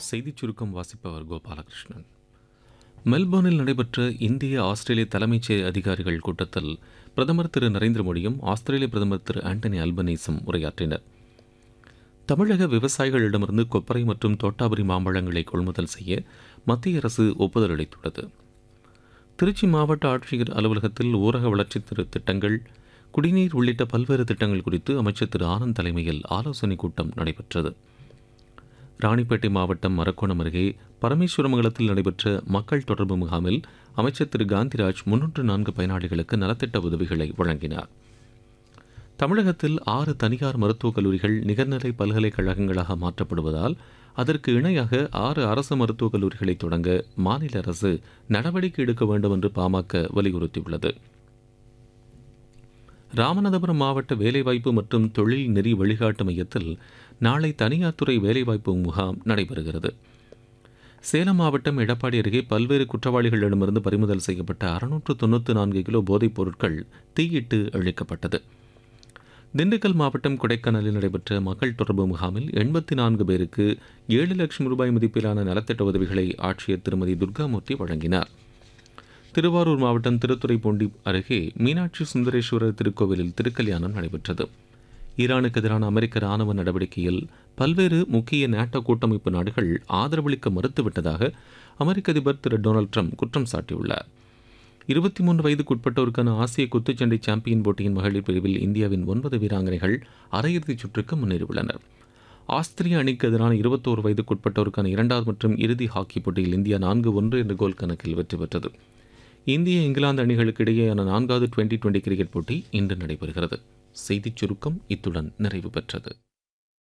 செய்திச் சுருக்கம் வாசிப்பவர் கோபாலகிருஷ்ணன் மெல்போர்னில் நடைபெற்ற இந்திய ஆஸ்திரேலிய தலைமைச் அதிகாரிகள் கூட்டத்தில் பிரதமர் திரு நரேந்திர மோடியும் ஆஸ்திரேலிய பிரதமர் திரு ஆண்டனி அல்பனீஸும் உரையாற்றினர் தமிழக விவசாயிகளிடமிருந்து கொப்பரை மற்றும் தோட்டாபுரி மாம்பழங்களை கொள்முதல் செய்ய மத்திய அரசு ஒப்புதல் அளித்துள்ளது திருச்சி மாவட்ட ஆட்சியர் அலுவலகத்தில் ஊரக வளர்ச்சி திரு திட்டங்கள் குடிநீர் உள்ளிட்ட பல்வேறு திட்டங்கள் குறித்து அமைச்சர் திரு ஆனந்த் தலைமையில் ஆலோசனைக் கூட்டம் நடைபெற்றது ராணிப்பேட்டை மாவட்டம் மரக்கோணம் அருகே பரமேஸ்வரமங்கலத்தில் நடைபெற்ற மக்கள் தொடர்பு முகாமில் அமைச்சர் திரு காந்திராஜ் முன்னூற்று நான்கு பயனாளிகளுக்கு நலத்திட்ட உதவிகளை வழங்கினார் தமிழகத்தில் ஆறு தனியார் மருத்துவக் கல்லூரிகள் நிகர்நிலை பல்கலைக்கழகங்களாக மாற்றப்படுவதால் அதற்கு இணையாக ஆறு அரசு மருத்துவக் கல்லூரிகளை தொடங்க மாநில அரசு நடவடிக்கை எடுக்க வேண்டும் என்று பாமக வலியுறுத்தியுள்ளது ராமநாதபுரம் மாவட்ட வேலைவாய்ப்பு மற்றும் தொழில் நெறி வழிகாட்டு மையத்தில் நாளை தனியார் துறை வேலைவாய்ப்பு முகாம் நடைபெறுகிறது சேலம் மாவட்டம் எடப்பாடி அருகே பல்வேறு குற்றவாளிகளிடமிருந்து பறிமுதல் செய்யப்பட்ட அறுநூற்று தொண்ணூற்று நான்கு கிலோ போதைப் பொருட்கள் தீயிட்டு அழிக்கப்பட்டது திண்டுக்கல் மாவட்டம் கொடைக்கானலில் நடைபெற்ற மக்கள் தொடர்பு முகாமில் எண்பத்தி நான்கு பேருக்கு ஏழு லட்சம் ரூபாய் மதிப்பிலான நலத்திட்ட உதவிகளை ஆட்சியர் திருமதி துர்காமூர்த்தி வழங்கினார் திருவாரூர் மாவட்டம் திருத்துறைப்பூண்டி அருகே மீனாட்சி சுந்தரேஸ்வரர் திருக்கோவிலில் திருக்கல்யாணம் நடைபெற்றது ஈரானுக்கு எதிரான அமெரிக்க ராணுவ நடவடிக்கையில் பல்வேறு முக்கிய நேட்டோ கூட்டமைப்பு நாடுகள் ஆதரவளிக்க மறுத்துவிட்டதாக அமெரிக்க அதிபர் திரு டொனால்டு ட்ரம்ப் குற்றம் சாட்டியுள்ளார் இருபத்தி மூன்று வயதுக்குட்பட்டோருக்கான ஆசிய குத்துச்சண்டை சாம்பியன் போட்டியின் மகளிர் பிரிவில் இந்தியாவின் ஒன்பது வீராங்கனைகள் அரையிறுதிச் சுற்றுக்கு முன்னேறியுள்ளனர் ஆஸ்திரிய அணிக்கு எதிரான இருபத்தோரு வயதுக்குட்பட்டோருக்கான இரண்டாவது மற்றும் இறுதி ஹாக்கி போட்டியில் இந்தியா நான்கு ஒன்று என்ற கோல் கணக்கில் வெற்றி பெற்றது இந்திய இங்கிலாந்து அணிகளுக்கு இடையேயான நான்காவது டுவெண்டி டுவெண்டி கிரிக்கெட் போட்டி இன்று நடைபெறுகிறது செய்திச் சுருக்கம் இத்துடன் நிறைவு பெற்றது